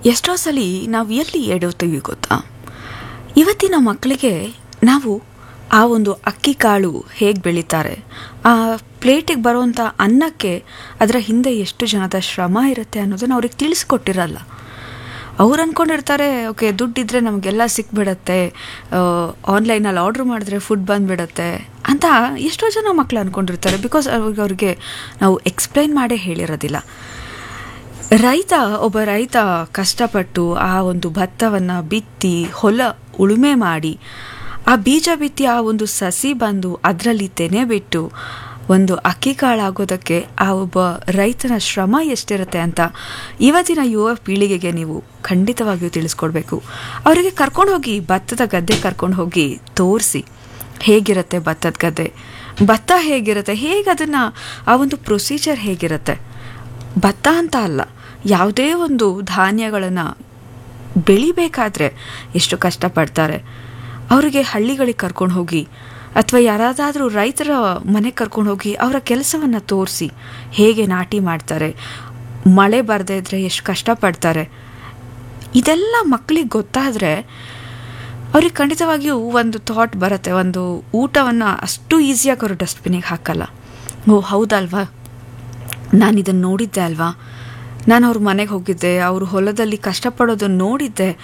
ಎಷ್ಟೋ ಸಲ ನಾವು ಎಲ್ಲಿ ಎಡುತ್ತೀವಿ ಗೊತ್ತಾ ಇವತ್ತಿನ ಮಕ್ಕಳಿಗೆ ನಾವು ಆ ಒಂದು ಅಕ್ಕಿ ಕಾಳು ಹೇಗೆ ಬೆಳೀತಾರೆ ಆ ಪ್ಲೇಟಿಗೆ ಬರುವಂಥ ಅನ್ನಕ್ಕೆ ಅದರ ಹಿಂದೆ ಎಷ್ಟು ಜನದ ಶ್ರಮ ಇರುತ್ತೆ ಅನ್ನೋದನ್ನು ಅವ್ರಿಗೆ ತಿಳಿಸ್ಕೊಟ್ಟಿರಲ್ಲ ಅವ್ರು ಅಂದ್ಕೊಂಡಿರ್ತಾರೆ ಓಕೆ ದುಡ್ಡಿದ್ರೆ ನಮಗೆಲ್ಲ ಸಿಕ್ಬಿಡತ್ತೆ ಆನ್ಲೈನಲ್ಲಿ ಆರ್ಡ್ರ್ ಮಾಡಿದ್ರೆ ಫುಡ್ ಬಂದುಬಿಡತ್ತೆ ಅಂತ ಎಷ್ಟೋ ಜನ ಮಕ್ಕಳು ಅಂದ್ಕೊಂಡಿರ್ತಾರೆ ಬಿಕಾಸ್ ಅವ್ರಿಗೆ ಅವ್ರಿಗೆ ನಾವು ಎಕ್ಸ್ಪ್ಲೈನ್ ಮಾಡೇ ಹೇಳಿರೋದಿಲ್ಲ ರೈತ ಒಬ್ಬ ರೈತ ಕಷ್ಟಪಟ್ಟು ಆ ಒಂದು ಭತ್ತವನ್ನು ಬಿತ್ತಿ ಹೊಲ ಉಳುಮೆ ಮಾಡಿ ಆ ಬೀಜ ಬಿತ್ತಿ ಆ ಒಂದು ಸಸಿ ಬಂದು ಅದರಲ್ಲಿ ತೆನೆ ಬಿಟ್ಟು ಒಂದು ಅಕ್ಕಿ ಕಾಳಾಗೋದಕ್ಕೆ ಆ ಒಬ್ಬ ರೈತನ ಶ್ರಮ ಎಷ್ಟಿರುತ್ತೆ ಅಂತ ಇವತ್ತಿನ ಯುವ ಪೀಳಿಗೆಗೆ ನೀವು ಖಂಡಿತವಾಗಿಯೂ ತಿಳಿಸ್ಕೊಡ್ಬೇಕು ಅವರಿಗೆ ಕರ್ಕೊಂಡು ಹೋಗಿ ಭತ್ತದ ಗದ್ದೆ ಕರ್ಕೊಂಡು ಹೋಗಿ ತೋರಿಸಿ ಹೇಗಿರುತ್ತೆ ಭತ್ತದ ಗದ್ದೆ ಭತ್ತ ಹೇಗಿರುತ್ತೆ ಹೇಗೆ ಅದನ್ನು ಆ ಒಂದು ಪ್ರೊಸೀಜರ್ ಹೇಗಿರುತ್ತೆ ಭತ್ತ ಅಂತ ಅಲ್ಲ ಯಾವುದೇ ಒಂದು ಧಾನ್ಯಗಳನ್ನು ಬೆಳಿಬೇಕಾದ್ರೆ ಎಷ್ಟು ಕಷ್ಟಪಡ್ತಾರೆ ಅವರಿಗೆ ಹಳ್ಳಿಗಳಿಗೆ ಕರ್ಕೊಂಡು ಹೋಗಿ ಅಥವಾ ಯಾರಾದಾದರೂ ರೈತರ ಮನೆಗೆ ಕರ್ಕೊಂಡು ಹೋಗಿ ಅವರ ಕೆಲಸವನ್ನು ತೋರಿಸಿ ಹೇಗೆ ನಾಟಿ ಮಾಡ್ತಾರೆ ಮಳೆ ಬರದೇ ಇದ್ದರೆ ಎಷ್ಟು ಕಷ್ಟಪಡ್ತಾರೆ ಇದೆಲ್ಲ ಮಕ್ಕಳಿಗೆ ಗೊತ್ತಾದರೆ ಅವ್ರಿಗೆ ಖಂಡಿತವಾಗಿಯೂ ಒಂದು ಥಾಟ್ ಬರುತ್ತೆ ಒಂದು ಊಟವನ್ನು ಅಷ್ಟು ಈಸಿಯಾಗಿ ಅವರು ಡಸ್ಟ್ಬಿನಿಗೆ ಹಾಕಲ್ಲ ಓ ಹೌದಲ್ವಾ ನಾನು ಇದನ್ನು ನೋಡಿದ್ದೆ ಅಲ್ವಾ ನಾನು ಅವ್ರ ಮನೆಗೆ ಹೋಗಿದ್ದೆ ಅವರು ಹೊಲದಲ್ಲಿ ಕಷ್ಟಪಡೋದನ್ನು ನೋಡಿದ್ದೆ